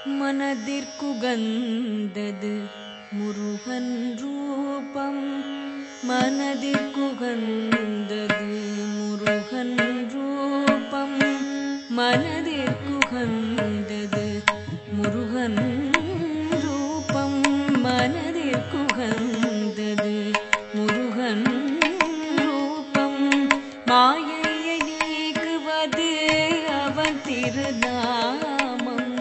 மனதிற்குகந்தது முருகன் ரூபம் மனதிற்குகந்தது முருகன் ரூபம் மனதிற்குகந்தது முருகன் ரூபம் மனதிற்குகந்தது முருகன் ரூபம் மாயையை நீக்குவது அவன் திருநாமம்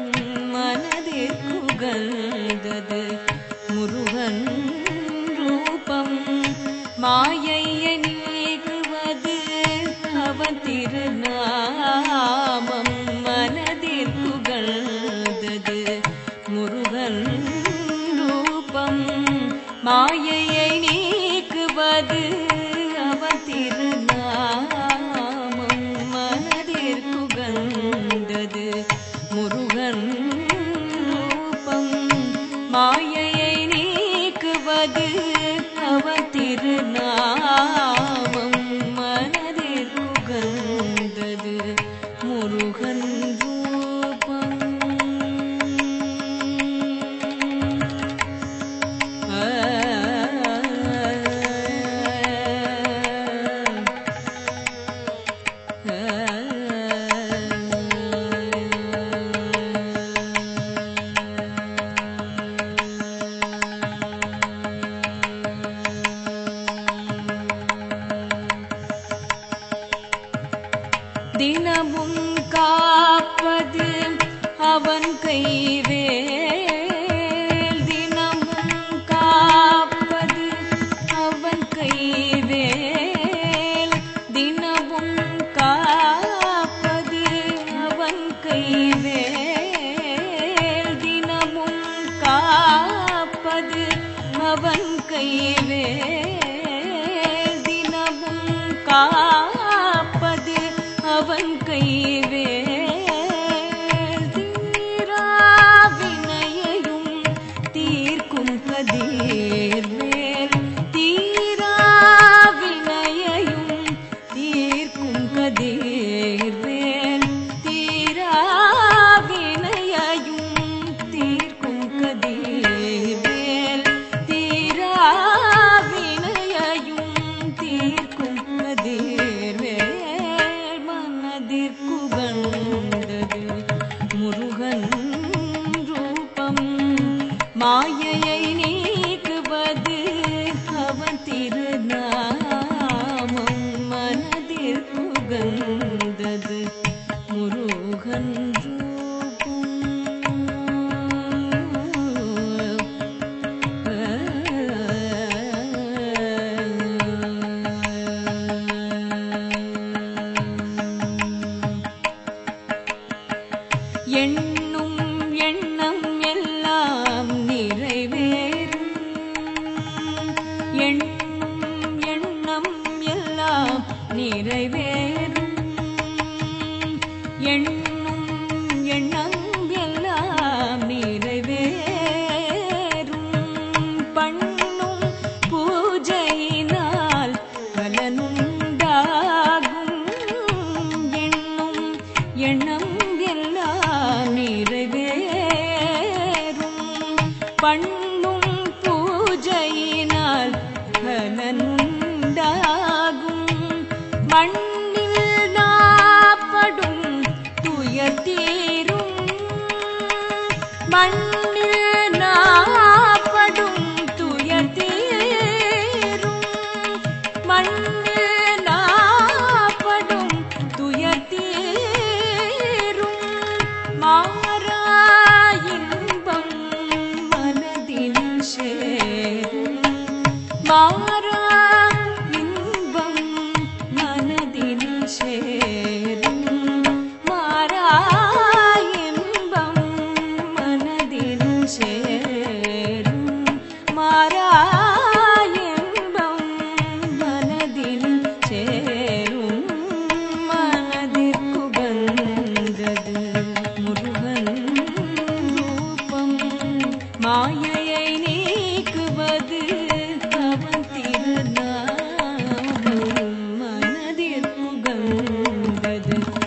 மனதிற்குகந்தது முருகன் ரூபம் மாயையை நீக்குவது அவன் திருநாமம் மனதிற்குகந்தது முருகன் ரூபம் மாயையை நீக்குவது அவன் திருநாமம் மனதிற்குகந்தது முருகன் ரூபம் மாயையை நீக்குவது அவன் திருநாமம் மனதிற்குகந்தது முருகன் ரூபம் தினமும் காப்பது அவன் கைவேல் தினமும் காப்பது அவன் கைவேல் தினமும் காப்பது அவன் கைவேல் தினமும் காப்பது அவன் கைவேல் தினமும் காப்பது அவன் கைவேல் தீராவினையையும் தீர்க்கும் கதிர்வேல் தீராவினையையும் தீர்க்கும் கதிர்வேல் தீராவினையையும் தீர்க்கும் கதிர்வேல் தீராவினையையும் தீர்க்கும் கதிர்வேல் மனதிற்குகந்தது முருகன் ரூபம் மாயையை நீக்குவது அவன் திருநாமம் மனதிற்குகந்தது முருகன் ரூபம் எண்ணும் எண்ணம் எல்லாம் நிறைவேறும் எண்ணும் எண்ணம் எல்லாம் நிறைவேறும் எண்ணும் எண்ணம் எல்லாம் நிறைவேறும் பண்ணும் பூஜையினால் பலனுண்டாகும் எண்ணும் எண்ணம் எல்லாம் நிறைவேறும் பண்ணும் பூஜையினால் பலனுண்டாகும் மண்ணில் நாப்படும் துயர் தீரும் மண்ணில் நாப்படும் துயர் தீரும் மண்ணில் நாப்படும் துயர் தீரும் மாறா இன்பம் மனதில் சேரும் மாறா இன்பம் மனதில் சேரும் மாறா இன்பம் மனதில் சேரும் மாறா இன்பம் மனதில் சேரும் மனதிற்குகந்தது முருகன் ரூபம் மாயையை நீக்குவது அவன் திருநாமம் மனதிற்குகந்தது